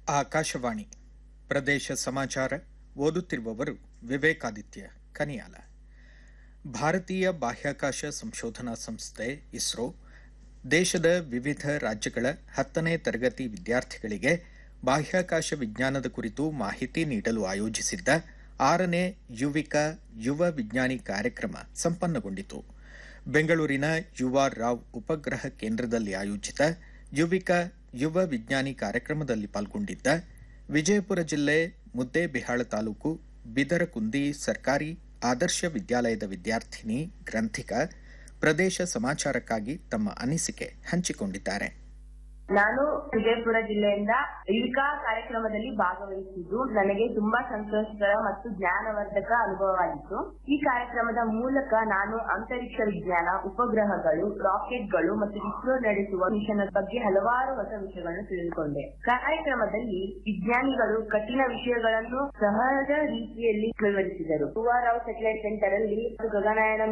ಆಕಾಶವಾಣಿ ಪ್ರದೇಶ ಸಮಾಚಾರ ಓದುತ್ತಿರುವವರು ವಿವೇಕಾದಿತ್ಯ ಕನಿಯಾಲ ಭಾರತೀಯ ಬಾಹ್ಯಾಕಾಶ ಸಂಶೋಧನಾ ಸಂಸ್ಥೆ ಇಸ್ರೋ ದೇಶದ ವಿವಿಧ ರಾಜ್ಯಗಳ ಹತ್ತನೇ ತರಗತಿ ವಿದ್ಯಾರ್ಥಿಗಳಿಗೆ ಬಾಹ್ಯಾಕಾಶ ವಿಜ್ಞಾನದ ಕುರಿತು ಮಾಹಿತಿ ನೀಡಲು ಆಯೋಜಿಸಿದ್ದ ಆರನೇ ಯುವಿಕಾ ಯುವ ವಿಜ್ಞಾನಿ ಕಾರ್ಯಕ್ರಮ ಸಂಪನ್ನಗೊಂಡಿತು ಬೆಂಗಳೂರಿನ ಯುವ ರಾವ್ ಉಪಗ್ರಹ ಕೇಂದ್ರದಲ್ಲಿ ಆಯೋಜಿತ ಯುವಿಕಾ ಯುವ ವಿಜ್ಞಾನಿ ಕಾರ್ಯಕ್ರಮದಲ್ಲಿ ಪಾಲ್ಗೊಂಡಿದ್ದ ವಿಜಯಪುರ ಜಿಲ್ಲೆ ಮುದ್ದೇಬಿಹಾಳ ತಾಲೂಕು ಬಿದರಕುಂದಿ ಸರ್ಕಾರಿ ಆದರ್ಶ ವಿದ್ಯಾಲಯದ ವಿದ್ಯಾರ್ಥಿನಿ ಗ್ರಂಥಿಕಾ ಪ್ರದೇಶ ಸಮಾಚಾರಕ್ಕಾಗಿ ತಮ್ಮ ಅನಿಸಿಕೆ ಹಂಚಿಕೊಂಡಿದ್ದಾರೆ ನಾನು ವಿಜಯಪುರ ಜಿಲ್ಲೆಯಿಂದ ಯುವಿಕಾ ಕಾರ್ಯಕ್ರಮದಲ್ಲಿ ಭಾಗವಹಿಸಿದ್ದು ನನಗೆ ತುಂಬಾ ಸಂತೋಷಕರ ಮತ್ತು ಜ್ಞಾನವರ್ಧಕ ಅನುಭವವಾಗಿತ್ತು ಈ ಕಾರ್ಯಕ್ರಮದ ಮೂಲಕ ನಾನು ಅಂತರಿಕ್ಷ ವಿಜ್ಞಾನ ಉಪಗ್ರಹಗಳು ರಾಕೆಟ್ಗಳು ಮತ್ತು ಇಸ್ರೋ ನಡೆಸುವ ಮಿಷನ್ ಬಗ್ಗೆ ಹಲವಾರು ಹೊಸ ವಿಷಯಗಳನ್ನು ತಿಳಿದುಕೊಂಡೆ ಕಾರ್ಯಕ್ರಮದಲ್ಲಿ ವಿಜ್ಞಾನಿಗಳು ಕಠಿಣ ವಿಷಯಗಳನ್ನು ಸಹಜ ರೀತಿಯಲ್ಲಿ ವಿವರಿಸಿದರು ರಾವ್ ಸೆಟಲೈಟ್ ಸೆಂಟರ್ ಅಲ್ಲಿ ಗಗನಯಾನ